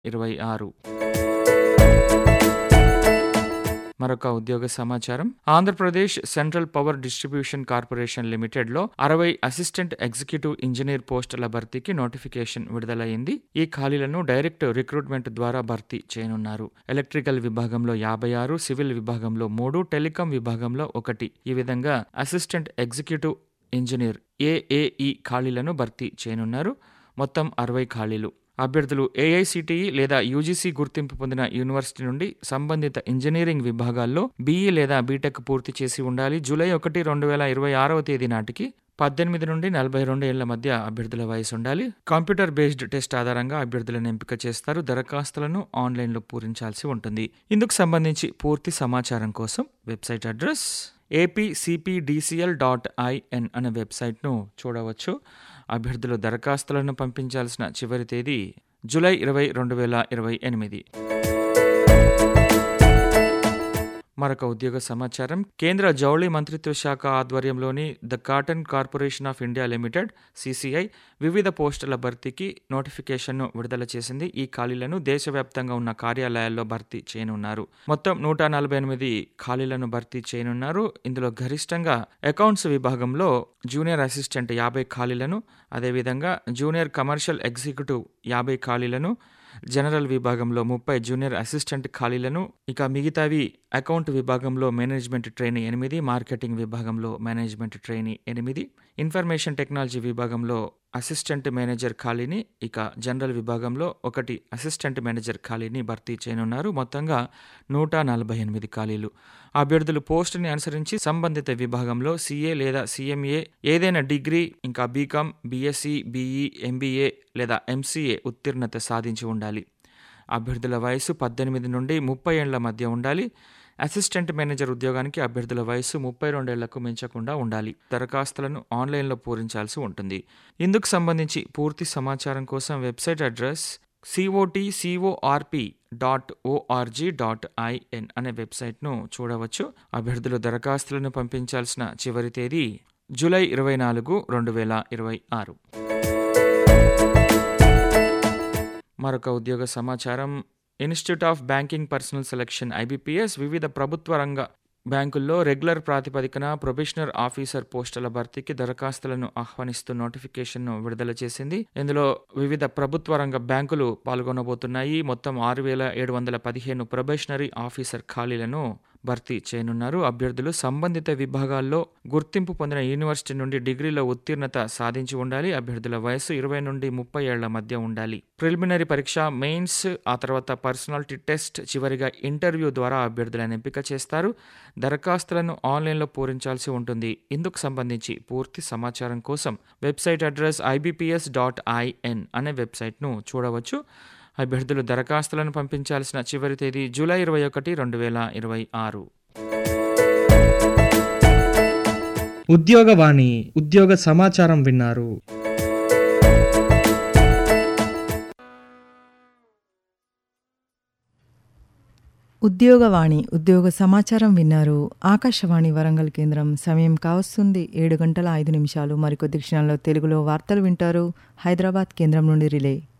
ఇరవై ఆరు మరొక ఉద్యోగ సమాచారం Andhra Pradesh central power distribution corporation లిమిటెడ్లో అరవై అసిస్టెంట్ ఎగ్జిక్యూటివ్ ఇంజనీర్ పోస్టుల భర్తీకి నోటిఫికేషన్ విడుదలైంది ఈ ఖాళీలను డైరెక్ట్ రిక్రూట్మెంట్ ద్వారా భర్తీ చేయనున్నారు ఎలక్ట్రికల్ విభాగంలో యాభై ఆరు సివిల్ విభాగంలో మూడు టెలికాం విభాగంలో ఒకటి ఈ విధంగా అసిస్టెంట్ ఎగ్జిక్యూటివ్ ఇంజనీర్ ఏఏఈ ఖాళీలను భర్తీ చేయనున్నారు మొత్తం అరవై ఖాళీలు అభ్యర్థులు ఏఐసిటిఈ లేదా యూజీసీ గుర్తింపు పొందిన యూనివర్సిటీ నుండి సంబంధిత ఇంజనీరింగ్ విభాగాల్లో బీఈ లేదా బీటెక్ పూర్తి చేసి ఉండాలి జూలై ఒకటి రెండు వేల ఇరవై ఆరవ తేదీ నాటికి పద్దెనిమిది నుండి నలభై రెండు ఏళ్ల మధ్య అభ్యర్థుల వయసు ఉండాలి కంప్యూటర్ బేస్డ్ టెస్ట్ ఆధారంగా అభ్యర్థులను ఎంపిక చేస్తారు దరఖాస్తులను ఆన్లైన్లో పూరించాల్సి ఉంటుంది ఇందుకు సంబంధించి పూర్తి సమాచారం కోసం website address APCPDCL dot IN అనే వెబ్సైట్ను చూడవచ్చు అభ్యర్థులు దరఖాస్తులను పంపించాల్సిన చివరి తేదీ జూలై ఇరవై రెండు వేల ఇరవై ఎనిమిది మరొక ఉద్యోగ సమాచారం కేంద్ర జౌళి మంత్రిత్వ శాఖ ఆధ్వర్యంలోని the cotton corporation of India limited CCI వివిధ పోస్టుల భర్తీకి నోటిఫికేషన్ను విడుదల చేసింది ఈ ఖాళీలను దేశవ్యాప్తంగా ఉన్న కార్యాలయాల్లో భర్తీ చేయనున్నారు మొత్తం నూట నలభై ఎనిమిది ఖాళీలను భర్తీ చేయనున్నారు ఇందులో గరిష్టంగా అకౌంట్స్ విభాగంలో జూనియర్ అసిస్టెంట్ యాభై ఖాళీలను అదేవిధంగా జూనియర్ కమర్షియల్ ఎగ్జిక్యూటివ్ యాభై ఖాళీలను జనరల్ విభాగంలో ముప్పై జూనియర్ అసిస్టెంట్ ఖాళీలను ఇక మిగతావి అకౌంట్ విభాగంలో మేనేజ్మెంట్ ట్రైనీ ఎనిమిది మార్కెటింగ్ విభాగంలో మేనేజ్మెంట్ ట్రైనీ ఎనిమిది ఇన్ఫర్మేషన్ టెక్నాలజీ విభాగంలో అసిస్టెంట్ మేనేజర్ ఖాళీని ఇక జనరల్ విభాగంలో ఒకటి అసిస్టెంట్ మేనేజర్ ఖాళీని భర్తీ చేయనున్నారు మొత్తంగా నూట నలభై ఎనిమిది ఖాళీలు అభ్యర్థులు పోస్టుని అనుసరించి సంబంధిత విభాగంలో సీఏ లేదా సీఎంఏ ఏదైనా డిగ్రీ ఇంకా బీకామ్ బీఎస్సీ బీఈ ఎంబీఏ లేదా ఎంసీఏ ఉత్తీర్ణత సాధించి ఉండాలి అభ్యర్థుల వయసు పద్దెనిమిది నుండి ముప్పై ఏళ్ల మధ్య ఉండాలి అసిస్టెంట్ మేనేజర్ ఉద్యోగానికి అభ్యర్థుల వయసు ముప్పై రెండేళ్లకు మించకుండా ఉండాలి దరఖాస్తులను ఆన్లైన్లో పూరించాల్సి ఉంటుంది ఇందుకు సంబంధించి పూర్తి సమాచారం కోసం website address COT CORP dot ORG dot IN అనే వెబ్సైట్ను చూడవచ్చు అభ్యర్థులు దరఖాస్తులను పంపించాల్సిన చివరి తేదీ జూలై ఇరవై నాలుగు రెండు వేల ఇరవై ఆరు మరొక ఉద్యోగ సమాచారం institute of banking personnel selection IBPS వివిధ ప్రభుత్వ రంగ బ్యాంకుల్లో రెగ్యులర్ ప్రాతిపదికన ప్రొబేషనర్ ఆఫీసర్ పోస్టుల భర్తీకి దరఖాస్తులను ఆహ్వానిస్తూ నోటిఫికేషన్ను విడుదల చేసింది ఇందులో వివిధ ప్రభుత్వ రంగ బ్యాంకులు పాల్గొనబోతున్నాయి మొత్తం ఆరు వేల ఏడు వందల పదిహేను ప్రొబేషనరీ ఆఫీసర్ ఖాళీలను భర్తీ చేయనున్నారు అభ్యర్థులు సంబంధిత విభాగాల్లో గుర్తింపు పొందిన యూనివర్సిటీ నుండి డిగ్రీలో ఉత్తీర్ణత సాధించి ఉండాలి అభ్యర్థుల వయసు ఇరవై నుండి ముప్పై ఏళ్ల మధ్య ఉండాలి ప్రిలిమినరీ పరీక్ష మెయిన్స్ ఆ తర్వాత పర్సనాలిటీ టెస్ట్ చివరిగా ఇంటర్వ్యూ ద్వారా అభ్యర్థులను ఎంపిక చేస్తారు దరఖాస్తులను ఆన్లైన్లో పూరించాల్సి ఉంటుంది ఇందుకు సంబంధించి పూర్తి సమాచారం కోసం website address IBPS dot IN అనే వెబ్సైట్ను చూడవచ్చు అభ్యర్థులు దరఖాస్తులను పంపించాల్సిన చివరి తేదీ జూలై ఇరవై ఒకటి రెండు వేల ఇరవై ఆరు ఉద్యోగవాణి ఉద్యోగ సమాచారం విన్నారు ఉద్యోగవాణి ఉద్యోగ సమాచారం విన్నారు ఆకాశవాణి వరంగల్ కేంద్రం సమయం కావస్తుంది ఏడు గంటల ఐదు నిమిషాలు మరికొద్ది క్షణాల్లో తెలుగులో వార్తలు వింటారు హైదరాబాద్ కేంద్రం నుండి రిలే